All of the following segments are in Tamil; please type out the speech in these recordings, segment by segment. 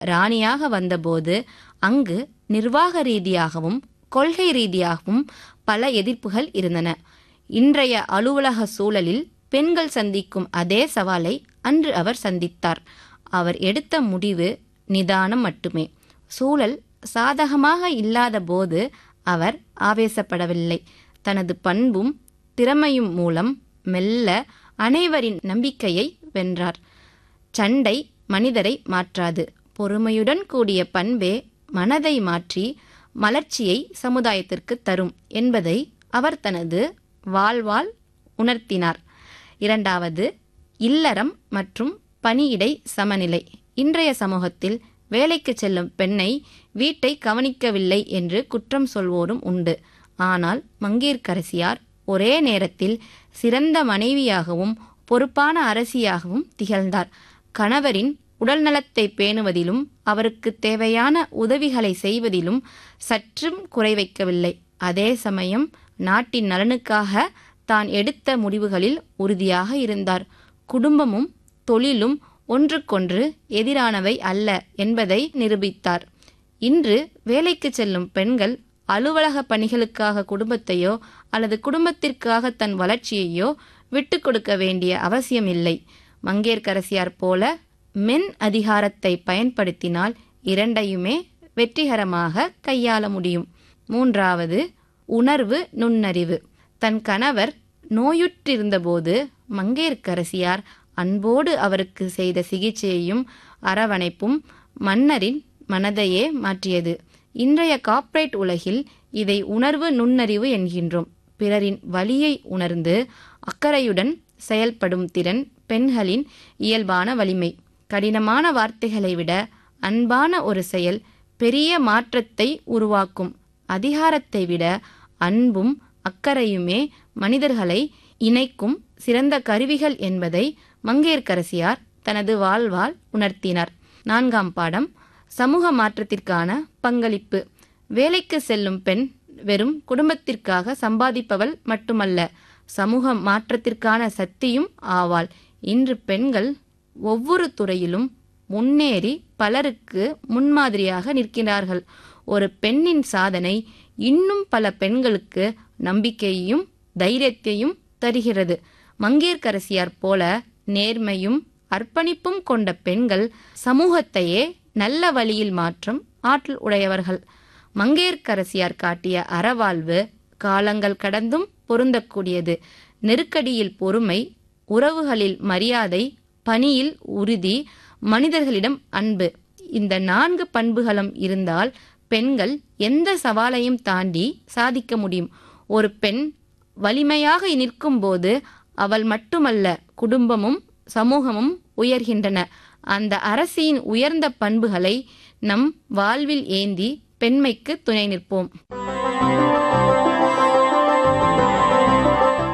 ராணியாக வந்தபோது அங்கு நிர்வாக ரீதியாகவும் கொள்கை ரீதியாகவும் பல எதிர்ப்புகள் இருந்தன இன்றைய அலுவலக சூழலில் பெண்கள் சந்திக்கும் அதே சவாலை அன்று அவர் சந்தித்தார் அவர் எடுத்த முடிவு நிதானம் மட்டுமே சூழல் சாதகமாக இல்லாத போது அவர் ஆவேசப்படவில்லை தனது பண்பும் திறமையும் மூலம் மெல்ல அனைவரின் நம்பிக்கையை வென்றார் சண்டை மனிதரை மாற்றாது பொறுமையுடன் கூடிய பண்பே மனதை மாற்றி மலர்ச்சியை சமுதாயத்திற்கு தரும் என்பதை அவர் தனது வாழ்வால் உணர்த்தினார் இரண்டாவது இல்லறம் மற்றும் பணியிடை சமநிலை இன்றைய சமூகத்தில் வேலைக்கு செல்லும் பெண்ணை வீட்டை கவனிக்கவில்லை என்று குற்றம் சொல்வோரும் உண்டு ஆனால் மங்கீர்க்கரசியார் ஒரே நேரத்தில் சிறந்த மனைவியாகவும் பொறுப்பான அரசியாகவும் திகழ்ந்தார் கணவரின் உடல்நலத்தை பேணுவதிலும் அவருக்கு தேவையான உதவிகளை செய்வதிலும் சற்றும் குறை வைக்கவில்லை அதே சமயம் நாட்டின் நலனுக்காக தான் எடுத்த முடிவுகளில் உறுதியாக இருந்தார் குடும்பமும் தொழிலும் ஒன்றுக்கொன்று எதிரானவை அல்ல என்பதை நிரூபித்தார் இன்று வேலைக்கு செல்லும் பெண்கள் அலுவலக பணிகளுக்காக குடும்பத்தையோ அல்லது குடும்பத்திற்காக தன் வளர்ச்சியையோ விட்டு கொடுக்க வேண்டிய அவசியமில்லை மங்கேற்கரசியார் போல மென் அதிகாரத்தை பயன்படுத்தினால் இரண்டையுமே வெற்றிகரமாக கையாள முடியும் மூன்றாவது உணர்வு நுண்ணறிவு தன் கணவர் நோயுற்றிருந்தபோது மங்கையர்க்கரசியார் அன்போடு அவருக்கு செய்த சிகிச்சையையும் அரவணைப்பும் மன்னரின் மனதையே மாற்றியது இன்றைய கார்ப்பரேட் உலகில் இதை உணர்வு நுண்ணறிவு என்கின்றோம் பிறரின் வலியை உணர்ந்து அக்கறையுடன் செயல்படும் திறன் பெண்களின் இயல்பான வலிமை கடினமான வார்த்தைகளை விட அன்பான ஒரு செயல் பெரிய மாற்றத்தை உருவாக்கும் அதிகாரத்தை விட அன்பும் அக்கறையுமே மனிதர்களை இணைக்கும் சிறந்த கருவிகள் என்பதை மங்கையர்க்கரசியார் தனது வாழ்வால் உணர்த்தினார் நான்காம் பாடம் சமூக மாற்றத்திற்கான பங்களிப்பு வேலைக்கு செல்லும் பெண் வெறும் குடும்பத்திற்காக சம்பாதிப்பவள் மட்டுமல்ல சமூக மாற்றத்திற்கான சக்தியும் ஆவாள் இன்று பெண்கள் ஒவ்வொரு துறையிலும் முன்னேறி பலருக்கு முன்மாதிரியாக நிற்கிறார்கள் ஒரு பெண்ணின் சாதனை இன்னும் பல பெண்களுக்கு நம்பிக்கையையும் தைரியத்தையும் தருகிறது மங்கேற்கரசியார் போல நேர்மையும் அர்ப்பணிப்பும் கொண்ட பெண்கள் சமூகத்தையே நல்ல வழியில் மாற்றும் ஆற்றல் உடையவர்கள் மங்கையர்க்கரசியார் காட்டிய அறவாழ்வு காலங்கள் கடந்தும் பொருந்தக்கூடியது நெருக்கடியில் பொறுமை உறவுகளில் மரியாதை பணியில் உறுதி மனிதர்களிடம் அன்பு இந்த நான்கு பண்புகளும் இருந்தால் பெண்கள் எந்த சவாலையும் தாண்டி சாதிக்க முடியும் ஒரு பெண் வலிமையாக நிற்கும்போது அவள் மட்டுமல்ல குடும்பமும் சமூகமும் உயர்கின்றன அந்த அரசியின் உயர்ந்த பண்புகளை நம் வாழ்வில் ஏந்தி பெண்மைக்கு துணை நிற்போம்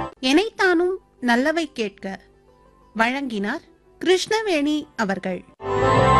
எனைத்தானும் நல்லவை கேட்க வழங்கினார் கிருஷ்ணவேணி அவர்கள்